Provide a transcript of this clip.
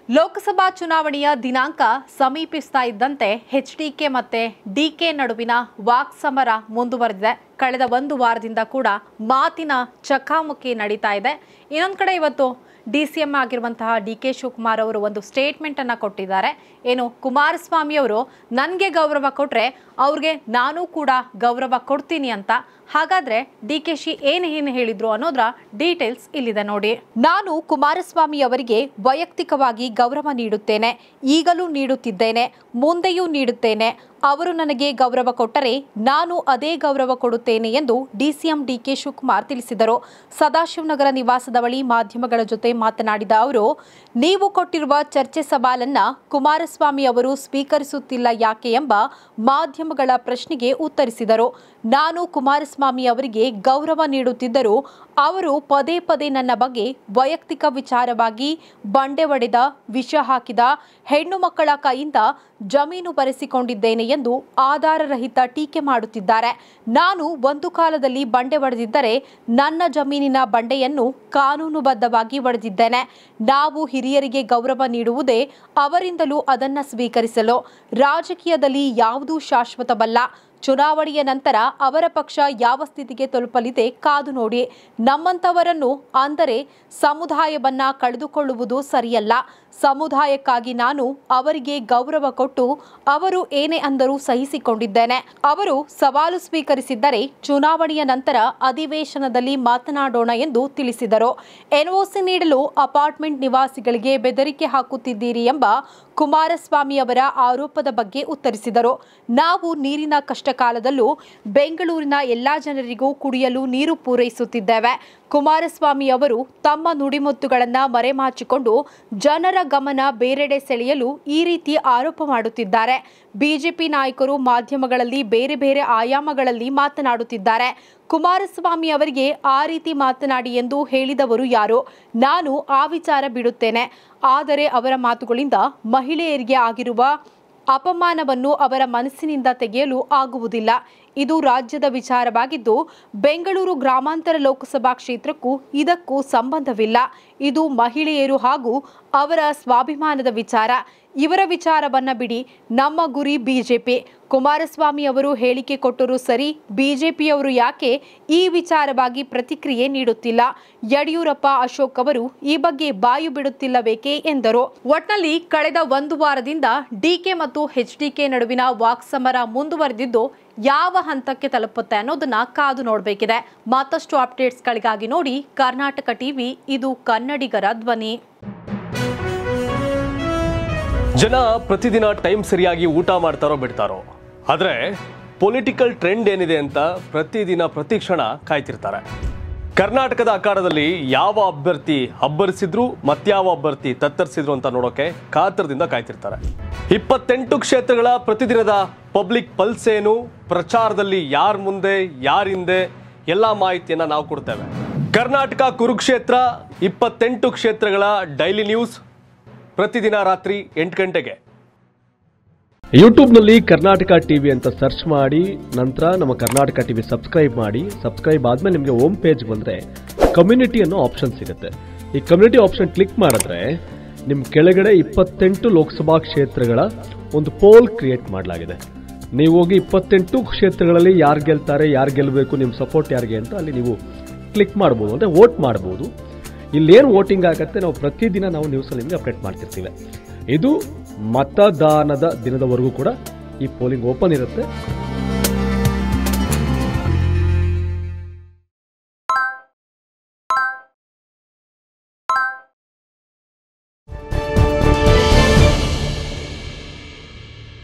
ಲೋಕಸಭಾ ಚುನಾವಣೆಯ ದಿನಾಂಕ ಸಮೀಪಿಸ್ತಾ ಇದ್ದಂತೆ ಎಚ್ ಡಿಕೆ ಮತ್ತೆ ಡಿಕೆ ನಡುವಿನ ವಾಕ್ಸಮರ ಮುಂದುವರೆದಿದೆ ಕಳೆದ ಒಂದು ವಾರದಿಂದ ಕೂಡ ಮಾತಿನ ಚಕಾಮುಕಿ ನಡೀತಾ ಇದೆ ಇನ್ನೊಂದು ಕಡೆ ಇವತ್ತು ಡಿ ಸಿ ಎಂ ಆಗಿರುವಂತಹ ಡಿ ಕೆ ಶಿವಕುಮಾರ್ ಅವರು ಒಂದು ಸ್ಟೇಟ್ಮೆಂಟ್ ಅನ್ನ ಕೊಟ್ಟಿದ್ದಾರೆ ಏನು ಕುಮಾರಸ್ವಾಮಿ ಅವರು ನನಗೆ ಗೌರವ ಕೊಟ್ರೆ ಅವ್ರಿಗೆ ನಾನು ಕೂಡ ಗೌರವ ಕೊಡ್ತೀನಿ ಅಂತ ಹಾಗಾದ್ರೆ ಡಿ ಕೆ ಶಿ ಏನು ಏನು ಹೇಳಿದ್ರು ಅನ್ನೋದ್ರ ಡೀಟೇಲ್ಸ್ ಇಲ್ಲಿದೆ ನೋಡಿ ನಾನು ಕುಮಾರಸ್ವಾಮಿ ಅವರಿಗೆ ವೈಯಕ್ತಿಕವಾಗಿ ಗೌರವ ನೀಡುತ್ತೇನೆ ಈಗಲೂ ನೀಡುತ್ತಿದ್ದೇನೆ ಮುಂದೆಯೂ ನೀಡುತ್ತೇನೆ ಅವರು ನನಗೆ ಗೌರವ ಕೊಟ್ಟರೆ ನಾನು ಅದೇ ಗೌರವ ಕೊಡುತ್ತೇನೆ ಎಂದು ಡಿಸಿಎಂ ಡಿಕೆ ಶಿವಕುಮಾರ್ ತಿಳಿಸಿದರು ಸದಾಶಿವನಗರ ನಿವಾಸದ ಬಳಿ ಮಾಧ್ಯಮಗಳ ಜೊತೆ ಮಾತನಾಡಿದ ಅವರು ನೀವು ಕೊಟ್ಟಿರುವ ಚರ್ಚೆ ಸವಾಲನ್ನ ಕುಮಾರಸ್ವಾಮಿ ಅವರು ಸ್ವೀಕರಿಸುತ್ತಿಲ್ಲ ಯಾಕೆ ಎಂಬ ಮಾಧ್ಯಮಗಳ ಪ್ರಶ್ನೆಗೆ ಉತ್ತರಿಸಿದರು ನಾನು ಕುಮಾರಸ್ವಾಮಿ ಅವರಿಗೆ ಗೌರವ ನೀಡುತ್ತಿದ್ದರೂ ಅವರು ಪದೇ ಪದೇ ನನ್ನ ಬಗ್ಗೆ ವೈಯಕ್ತಿಕ ವಿಚಾರವಾಗಿ ಬಂಡೆ ಒಡೆದ ವಿಷ ಹಾಕಿದ ಹೆಣ್ಣು ಮಕ್ಕಳ ಕೈಯಿಂದ ಜಮೀನು ಬರೆಸಿಕೊಂಡಿದ್ದೇನೆ ಎಂದು ಆಧಾರರಹಿತ ಟೀಕೆ ಮಾಡುತ್ತಿದ್ದಾರೆ ನಾನು ಒಂದು ಕಾಲದಲ್ಲಿ ಬಂಡೆ ಒಡೆದಿದ್ದರೆ ನನ್ನ ಜಮೀನಿನ ಬಂಡೆಯನ್ನು ಕಾನೂನುಬದ್ಧವಾಗಿ ಒಡೆದಿದ್ದೇನೆ ನಾವು ಹಿರಿಯರಿಗೆ ಗೌರವ ನೀಡುವುದೇ ಅವರಿಂದಲೂ ಅದನ್ನು ಸ್ವೀಕರಿಸಲು ರಾಜಕೀಯದಲ್ಲಿ ಯಾವುದೂ ಶಾಶ್ವತವಲ್ಲ ಚುನಾವಣೆಯ ನಂತರ ಅವರ ಪಕ್ಷ ಯಾವ ಸ್ಥಿತಿಗೆ ತಲುಪಲಿದೆ ಕಾದು ನೋಡಿ ನಮ್ಮಂಥವರನ್ನು ಅಂದರೆ ಸಮುದಾಯವನ್ನ ಕಳೆದುಕೊಳ್ಳುವುದು ಸರಿಯಲ್ಲ ಸಮುದಾಯಕ್ಕಾಗಿ ನಾನು ಅವರಿಗೆ ಗೌರವ ಕೊಟ್ಟು ಅವರು ಏನೇ ಅಂದರೂ ಸಹಿಸಿಕೊಂಡಿದ್ದೇನೆ ಅವರು ಸವಾಲು ಸ್ವೀಕರಿಸಿದ್ದರೆ ಚುನಾವಣೆಯ ನಂತರ ಅಧಿವೇಶನದಲ್ಲಿ ಮಾತನಾಡೋಣ ಎಂದು ತಿಳಿಸಿದರು ಎನ್ಒಸಿ ನೀಡಲು ಅಪಾರ್ಟ್ಮೆಂಟ್ ನಿವಾಸಿಗಳಿಗೆ ಬೆದರಿಕೆ ಹಾಕುತ್ತಿದ್ದೀರಿ ಎಂಬ ಕುಮಾರಸ್ವಾಮಿ ಅವರ ಆರೋಪದ ಬಗ್ಗೆ ಉತ್ತರಿಸಿದರು ನಾವು ನೀರಿನ ಕಷ್ಟ ಕಾಲದಲ್ಲೂ ಬೆಂಗಳೂರಿನ ಎಲ್ಲಾ ಜನರಿಗೂ ಕುಡಿಯಲು ನೀರು ಪೂರೈಸುತ್ತಿದ್ದೇವೆ ಕುಮಾರಸ್ವಾಮಿ ಅವರು ತಮ್ಮ ನುಡಿಮುತ್ತುಗಳನ್ನು ಮರೆಮಾಚಿಕೊಂಡು ಜನರ ಗಮನ ಬೇರೆಡೆ ಸೆಳೆಯಲು ಈ ರೀತಿ ಆರೋಪ ಮಾಡುತ್ತಿದ್ದಾರೆ ಬಿಜೆಪಿ ನಾಯಕರು ಮಾಧ್ಯಮಗಳಲ್ಲಿ ಬೇರೆ ಬೇರೆ ಆಯಾಮಗಳಲ್ಲಿ ಮಾತನಾಡುತ್ತಿದ್ದಾರೆ ಕುಮಾರಸ್ವಾಮಿ ಅವರಿಗೆ ಆ ರೀತಿ ಮಾತನಾಡಿ ಎಂದು ಹೇಳಿದವರು ಯಾರು ನಾನು ಆ ವಿಚಾರ ಬಿಡುತ್ತೇನೆ ಆದರೆ ಅವರ ಮಾತುಗಳಿಂದ ಮಹಿಳೆಯರಿಗೆ ಆಗಿರುವ ಅಪಮಾನವನ್ನು ಅವರ ಮನಸ್ಸಿನಿಂದ ತೆಗೆಯಲು ಆಗುವುದಿಲ್ಲ ಇದು ರಾಜ್ಯದ ವಿಚಾರವಾಗಿದ್ದು ಬೆಂಗಳೂರು ಗ್ರಾಮಾಂತರ ಲೋಕಸಭಾ ಕ್ಷೇತ್ರಕ್ಕೂ ಇದಕ್ಕೂ ಸಂಬಂಧವಿಲ್ಲ ಇದು ಮಹಿಳೆಯರು ಹಾಗೂ ಅವರ ಸ್ವಾಭಿಮಾನದ ವಿಚಾರ ಇವರ ವಿಚಾರವನ್ನ ಬಿಡಿ ನಮ್ಮ ಗುರಿ ಬಿಜೆಪಿ ಕುಮಾರಸ್ವಾಮಿ ಅವರು ಹೇಳಿಕೆ ಕೊಟ್ಟರೂ ಸರಿ ಬಿಜೆಪಿಯವರು ಯಾಕೆ ಈ ವಿಚಾರವಾಗಿ ಪ್ರತಿಕ್ರಿಯೆ ನೀಡುತ್ತಿಲ್ಲ ಯಡಿಯೂರಪ್ಪ ಅಶೋಕ್ ಅವರು ಈ ಬಗ್ಗೆ ಬಾಯು ಬಿಡುತ್ತಿಲ್ಲಬೇಕೇ ಎಂದರು ಒಟ್ನಲ್ಲಿ ಕಳೆದ ಒಂದು ವಾರದಿಂದ ಡಿಕೆ ಮತ್ತು ಎಚ್ಡಿಕೆ ನಡುವಿನ ವಾಕ್ಸಮರ ಮುಂದುವರೆದಿದ್ದು ಯಾವ ಹಂತಕ್ಕೆ ತಲುಪುತ್ತೆ ಅನ್ನೋದನ್ನ ಕಾದು ನೋಡಬೇಕಿದೆ ಮತ್ತಷ್ಟು ಅಪ್ಡೇಟ್ಸ್ಗಳಿಗಾಗಿ ನೋಡಿ ಕರ್ನಾಟಕ ಟಿವಿ ಇದು ಕನ್ನಡಿಗರ ಧ್ವನಿ ಜನ ಪ್ರತಿದಿನ ಟೈಮ್ ಸರಿಯಾಗಿ ಊಟ ಮಾಡ್ತಾರೋ ಬಿಡ್ತಾರೋ ಆದರೆ ಪೊಲಿಟಿಕಲ್ ಟ್ರೆಂಡ್ ಏನಿದೆ ಅಂತ ಪ್ರತಿದಿನ ಪ್ರತಿ ಕ್ಷಣ ಕಾಯ್ತಿರ್ತಾರೆ ಕರ್ನಾಟಕದ ಅಖಾಡದಲ್ಲಿ ಯಾವ ಅಭ್ಯರ್ಥಿ ಅಬ್ಬರಿಸಿದ್ರು ಮತ್ಯಾವ ಅಭ್ಯರ್ಥಿ ತತ್ತರಿಸಿದ್ರು ಅಂತ ನೋಡೋಕೆ ಕಾತರದಿಂದ ಕಾಯ್ತಿರ್ತಾರೆ ಇಪ್ಪತ್ತೆಂಟು ಕ್ಷೇತ್ರಗಳ ಪ್ರತಿದಿನದ ಪಬ್ಲಿಕ್ ಪಲ್ಸ್ ಏನು ಪ್ರಚಾರದಲ್ಲಿ ಯಾರ ಮುಂದೆ ಯಾರ ಹಿಂದೆ ಎಲ್ಲ ಮಾಹಿತಿಯನ್ನ ನಾವು ಕೊಡ್ತೇವೆ ಕರ್ನಾಟಕ ಕುರುಕ್ಷೇತ್ರ ಇಪ್ಪತ್ತೆಂಟು ಕ್ಷೇತ್ರಗಳ ಡೈಲಿ ನ್ಯೂಸ್ ಪ್ರತಿದಿನ ರಾತ್ರಿ ಎಂಟು ಗಂಟೆಗೆ ಯೂಟ್ಯೂಬ್ನಲ್ಲಿ ಕರ್ನಾಟಕ ಟಿವಿ ಅಂತ ಸರ್ಚ್ ಮಾಡಿ ನಂತರ ನಮ್ಮ ಕರ್ನಾಟಕ ಟಿವಿ ಸಬ್ಸ್ಕ್ರೈಬ್ ಮಾಡಿ ಸಬ್ಸ್ಕ್ರೈಬ್ ಆದ್ಮೇಲೆ ನಿಮಗೆ ಹೋಮ್ ಪೇಜ್ ಬಂದರೆ ಕಮ್ಯುನಿಟಿ ಅನ್ನೋ ಆಪ್ಷನ್ ಸಿಗುತ್ತೆ ಈ ಕಮ್ಯುನಿಟಿ ಆಪ್ಷನ್ ಕ್ಲಿಕ್ ಮಾಡಿದ್ರೆ ನಿಮ್ಮ ಕೆಳಗಡೆ ಇಪ್ಪತ್ತೆಂಟು ಲೋಕಸಭಾ ಕ್ಷೇತ್ರಗಳ ಒಂದು ಪೋಲ್ ಕ್ರಿಯೇಟ್ ಮಾಡಲಾಗಿದೆ ನೀವು ಹೋಗಿ ಇಪ್ಪತ್ತೆಂಟು ಕ್ಷೇತ್ರಗಳಲ್ಲಿ ಯಾರು ಗೆಲ್ತಾರೆ ಯಾರು ಗೆಲ್ಲಬೇಕು ನಿಮ್ಮ ಸಪೋರ್ಟ್ ಯಾರಿಗೆ ಅಂತ ಅಲ್ಲಿ ನೀವು ಕ್ಲಿಕ್ ಮಾಡ್ಬೋದು ಅಂದರೆ ವೋಟ್ ಮಾಡ್ಬೋದು ಇಲ್ಲೇನು ವೋಟಿಂಗ್ ಆಗುತ್ತೆ ನಾವು ಪ್ರತಿದಿನ ನಾವು ನ್ಯೂಸಲ್ಲಿ ನಿಮಗೆ ಅಪ್ಡೇಟ್ ಮಾಡ್ತಿರ್ತೀವಿ ಇದು ಮತದಾನದ ದಿನದವರೆಗೂ ಕೂಡ ಈ ಪೋಲಿಂಗ್ ಓಪನ್ ಇರುತ್ತೆ